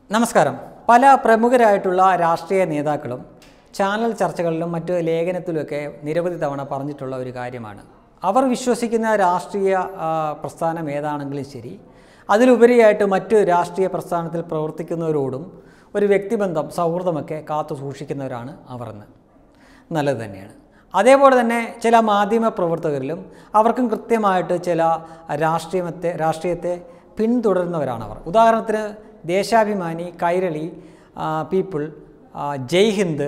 നമസ്കാരം പല പ്രമുഖരായിട്ടുള്ള രാഷ്ട്രീയ നേതാക്കളും ചാനൽ ചർച്ചകളിലും മറ്റ് ലേഖനത്തിലുമൊക്കെ നിരവധി തവണ പറഞ്ഞിട്ടുള്ള ഒരു കാര്യമാണ് അവർ വിശ്വസിക്കുന്ന രാഷ്ട്രീയ ആ, പ്രസ്ഥാനം ഏതാണെങ്കിലും ശരി അതിലുപരിയായിട്ട് മറ്റ് രാഷ്ട്രീയ പ്രസ്ഥാനത്തിൽ പ്രവർത്തിക്കുന്നവരോടും ഒരു വ്യക്തിബന്ധം സൗഹൃദമൊക്കെ കാത്തു സൂക്ഷിക്കുന്നവരാണ് അവർ എന്ന് നല്ലത് തന്നെയാണ് അതേപോലെ തന്നെ ചില മാധ്യമ പ്രവർത്തകരിലും അവർക്കും കൃത്യമായിട്ട് ചില രാഷ്ട്രീയത്തെ രാഷ്ട്രീയത്തെ പിന്തുടരുന്നവരാണ് അവർ ഉദാഹരണത്തിന് ദേശാഭിമാനി കൈരളി ആ, പീപ്പിൾ ആ, ജയ് ഹിന്ദ്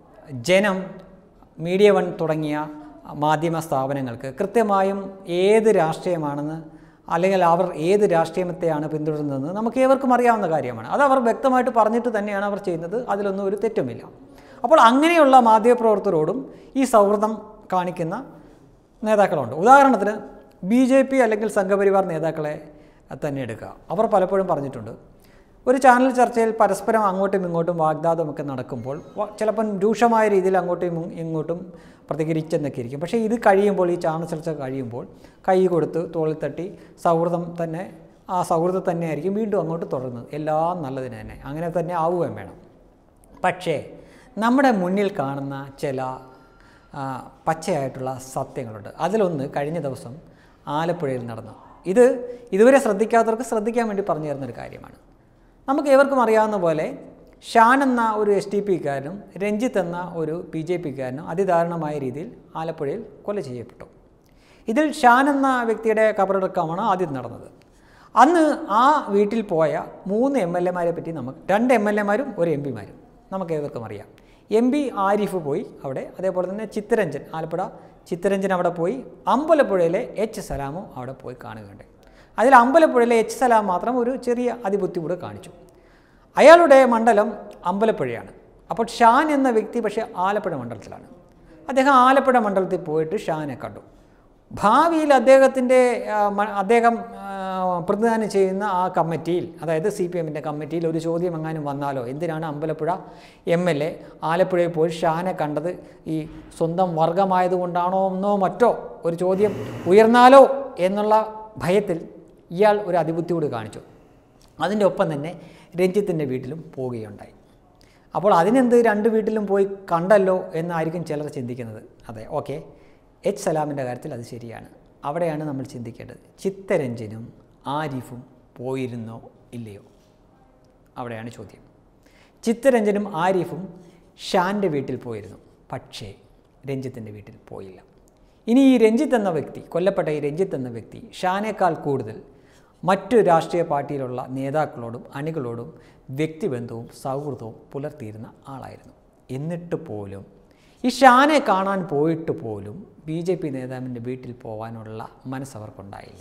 ജനം മീഡിയ വൺ തുടങ്ങിയ മാധ്യമ സ്ഥാപനങ്ങൾക്ക് കൃത്യമായും ഏത് രാഷ്ട്രീയമാണെന്ന് അല്ലെങ്കിൽ അവർ ഏത് രാഷ്ട്രീയത്തെയാണ് പിന്തുടരുന്നതെന്ന് നമുക്ക് ഏവർക്കും അറിയാവുന്ന കാര്യമാണ് അത് അവർ വ്യക്തമായിട്ട് പറഞ്ഞിട്ട് തന്നെയാണ് അവർ ചെയ്യുന്നത് അതിലൊന്നും ഒരു തെറ്റുമില്ല അപ്പോൾ അങ്ങനെയുള്ള മാധ്യമപ്രവർത്തകരോടും ഈ സൗഹൃദം കാണിക്കുന്ന നേതാക്കളുണ്ട് ഉദാഹരണത്തിന് ബി ജെ പി അല്ലെങ്കിൽ സംഘപരിവാർ നേതാക്കളെ തന്നെ എടുക്കുക അവർ പലപ്പോഴും പറഞ്ഞിട്ടുണ്ട് ഒരു ചാനൽ ചർച്ചയിൽ പരസ്പരം അങ്ങോട്ടും ഇങ്ങോട്ടും വാഗ്ദാതമൊക്കെ നടക്കുമ്പോൾ വ- ചിലപ്പം രൂക്ഷമായ രീതിയിൽ അങ്ങോട്ടും ഇങ്ങോ- ഇങ്ങോട്ടും പ്രതികരിച്ചെന്നൊക്കെ ഇരിക്കും പക്ഷേ ഇത് കഴിയുമ്പോൾ ഈ ചാനൽ ചർച്ച കഴിയുമ്പോൾ കൈ കൊടുത്ത് തോളിൽ തട്ടി സൗഹൃദം തന്നെ ആ സൗഹൃദം തന്നെയായിരിക്കും വീണ്ടും അങ്ങോട്ട് തുടരുന്നത് എല്ലാം നല്ലതിന് തന്നെ അങ്ങനെ തന്നെ ആവുകയും വേണം പക്ഷേ നമ്മുടെ മുന്നിൽ കാണുന്ന ചില ആ, പച്ചയായിട്ടുള്ള സത്യങ്ങളുണ്ട് അതിലൊന്ന് കഴിഞ്ഞ ദിവസം ആലപ്പുഴയിൽ നടന്നു ഇത് ഇതുവരെ ശ്രദ്ധിക്കാത്തവർക്ക് ശ്രദ്ധിക്കാൻ വേണ്ടി പറഞ്ഞു തരുന്നൊരു കാര്യമാണ് നമുക്ക് ഏവർക്കും അറിയാവുന്ന പോലെ ഷാൻ എന്ന ഒരു എസ് ടി പിക്കാരനും രഞ്ജിത്ത് എന്ന ഒരു ബി ജെ പിക്കാരനും അതിദാരുണമായ രീതിയിൽ ആലപ്പുഴയിൽ കൊല ചെയ്യപ്പെട്ടു ഇതിൽ ഷാൻ എന്ന വ്യക്തിയുടെ കബറടക്കമാണ് ആദ്യം നടന്നത് അന്ന് ആ വീട്ടിൽ പോയ മൂന്ന് എം എൽ എമാരെ പറ്റി നമുക്ക് രണ്ട് എം എൽ എമാരും ഒരു എം പിമാരും നമുക്ക് ഏവർക്കും അറിയാം എം പി ആരിഫ് പോയി അവിടെ അതേപോലെ തന്നെ ചിത്തരഞ്ജൻ ആലപ്പുഴ ചിത്തരഞ്ജൻ അവിടെ പോയി അമ്പലപ്പുഴയിലെ എച്ച് സലാമും അവിടെ പോയി കാണുകയുണ്ടായി അതിൽ അമ്പലപ്പുഴയിലെ എച്ച് സലാം മാത്രം ഒരു ചെറിയ അതിബുദ്ധി കൂടെ കാണിച്ചു അയാളുടെ മണ്ഡലം അമ്പലപ്പുഴയാണ് അപ്പോൾ ഷാൻ എന്ന വ്യക്തി പക്ഷേ ആലപ്പുഴ മണ്ഡലത്തിലാണ് അദ്ദേഹം ആലപ്പുഴ മണ്ഡലത്തിൽ പോയിട്ട് ഷാനെ കണ്ടു ഭാവിയിൽ അദ്ദേഹത്തിൻ്റെ ആ, മ- അദ്ദേഹം ആ, പ്രതിദാനം ചെയ്യുന്ന ആ കമ്മിറ്റിയിൽ അതായത് സി പി എമ്മിൻ്റെ കമ്മിറ്റിയിൽ ഒരു ചോദ്യം എങ്ങാനും വന്നാലോ എന്തിനാണ് അമ്പലപ്പുഴ എം എൽ എ ആലപ്പുഴയിൽ പോയി ഷാനെ കണ്ടത് ഈ സ്വന്തം വർഗമായതുകൊണ്ടാണോ എന്നോ മറ്റോ ഒരു ചോദ്യം ഉയർന്നാലോ എന്നുള്ള ഭയത്തിൽ ഇയാൾ ഒരു അതിബുദ്ധി കൂടി കാണിച്ചു അതിൻ്റെ ഒപ്പം തന്നെ രഞ്ജിത്തിൻ്റെ വീട്ടിലും പോവുകയുണ്ടായി അപ്പോൾ അതിനെന്ത് രണ്ട് വീട്ടിലും പോയി കണ്ടല്ലോ എന്നായിരിക്കും ചിലർ ചിന്തിക്കുന്നത് അതെ ഓക്കെ എച്ച് സലാമിൻ്റെ കാര്യത്തിൽ അത് ശരിയാണ് അവിടെയാണ് നമ്മൾ ചിന്തിക്കേണ്ടത് ചിത്തരഞ്ജനും ആരിഫും പോയിരുന്നോ ഇല്ലയോ അവിടെയാണ് ചോദ്യം ചിത്തരഞ്ജനും ആരിഫും ഷാൻ്റെ വീട്ടിൽ പോയിരുന്നു പക്ഷേ രഞ്ജിത്തിൻ്റെ വീട്ടിൽ പോയില്ല ഇനി ഈ രഞ്ജിത്ത് എന്ന വ്യക്തി കൊല്ലപ്പെട്ട ഈ രഞ്ജിത്ത് എന്ന വ്യക്തി ഷാനേക്കാൾ കൂടുതൽ മറ്റു രാഷ്ട്രീയ പാർട്ടിയിലുള്ള നേതാക്കളോടും അണികളോടും വ്യക്തിബന്ധവും സൗഹൃദവും പുലർത്തിയിരുന്ന ആളായിരുന്നു എന്നിട്ട് പോലും ഈ ഷാനെ കാണാൻ പോയിട്ട് പോലും ബി ജെ പി നേതാവിൻ്റെ വീട്ടിൽ പോകാനുള്ള മനസ്സവർക്കുണ്ടായില്ല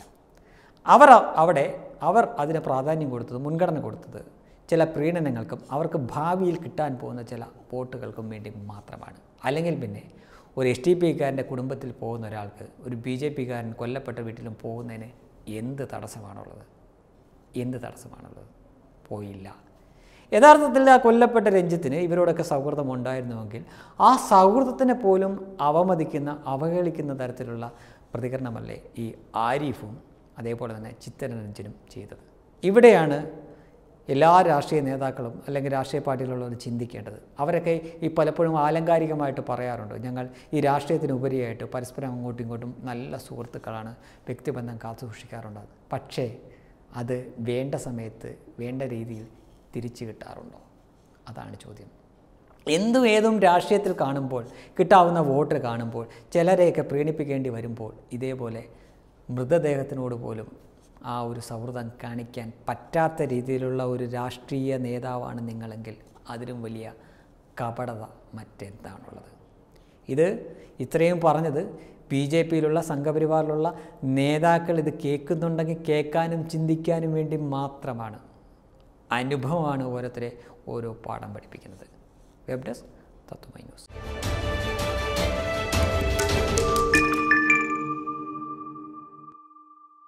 അവർ അവിടെ അവർ അതിന് പ്രാധാന്യം കൊടുത്തത് മുൻഗണന കൊടുത്തത് ചില പ്രീണനങ്ങൾക്കും അവർക്ക് ഭാവിയിൽ കിട്ടാൻ പോകുന്ന ചില വോട്ടുകൾക്കും വേണ്ടി മാത്രമാണ് അല്ലെങ്കിൽ പിന്നെ ഒരു എസ് ടി പിക്കാരൻ്റെ കുടുംബത്തിൽ പോകുന്ന ഒരാൾക്ക് ഒരു ബി ജെ പിക്കാരൻ കൊല്ലപ്പെട്ട വീട്ടിലും പോകുന്നതിന് എന്ത് തടസ്സമാണുള്ളത് എന്ത് തടസ്സമാണുള്ളത് പോയില്ല യഥാർത്ഥത്തിൽ ആ കൊല്ലപ്പെട്ട രഞ്ജിത്തിന് ഇവരോടൊക്കെ സൗഹൃദം ഉണ്ടായിരുന്നുവെങ്കിൽ ആ സൗഹൃദത്തിനെ പോലും അവമതിക്കുന്ന അവഹേളിക്കുന്ന തരത്തിലുള്ള പ്രതികരണമല്ലേ ഈ ആരിഫും അതേപോലെ തന്നെ ചിത്തരഞ്ജനും ചെയ്തത് ഇവിടെയാണ് എല്ലാ രാഷ്ട്രീയ നേതാക്കളും അല്ലെങ്കിൽ രാഷ്ട്രീയ പാർട്ടിയിലുള്ളവർ ചിന്തിക്കേണ്ടത് അവരൊക്കെ ഈ പലപ്പോഴും ആലങ്കാരികമായിട്ട് പറയാറുണ്ട് ഞങ്ങൾ ഈ രാഷ്ട്രീയത്തിന് ഉപരിയായിട്ട് പരസ്പരം അങ്ങോട്ടും ഇങ്ങോട്ടും നല്ല സുഹൃത്തുക്കളാണ് വ്യക്തിബന്ധം കാത്തു സൂക്ഷിക്കാറുണ്ട് പക്ഷേ അത് വേണ്ട സമയത്ത് വേണ്ട രീതിയിൽ തിരിച്ചു കിട്ടാറുണ്ടോ അതാണ് ചോദ്യം എന്തും ഏതും രാഷ്ട്രീയത്തിൽ കാണുമ്പോൾ കിട്ടാവുന്ന വോട്ട് കാണുമ്പോൾ ചിലരെയൊക്കെ പ്രീണിപ്പിക്കേണ്ടി വരുമ്പോൾ ഇതേപോലെ മൃതദേഹത്തിനോട് പോലും ആ ഒരു സൗഹൃദം കാണിക്കാൻ പറ്റാത്ത രീതിയിലുള്ള ഒരു രാഷ്ട്രീയ നേതാവാണ് നിങ്ങളെങ്കിൽ അതിലും വലിയ കപടത മറ്റെന്താണുള്ളത് ഇത് ഇത്രയും പറഞ്ഞത് ബി ജെ പിയിലുള്ള സംഘപരിവാറിലുള്ള നേതാക്കൾ ഇത് കേൾക്കുന്നുണ്ടെങ്കിൽ കേൾക്കാനും ചിന്തിക്കാനും വേണ്ടി മാത്രമാണ് അനുഭവമാണ് ഓരോരുത്തരെ ഓരോ പാഠം പഠിപ്പിക്കുന്നത് വെബ് ഡെസ്ക് തത്വമൈ ന്യൂസ്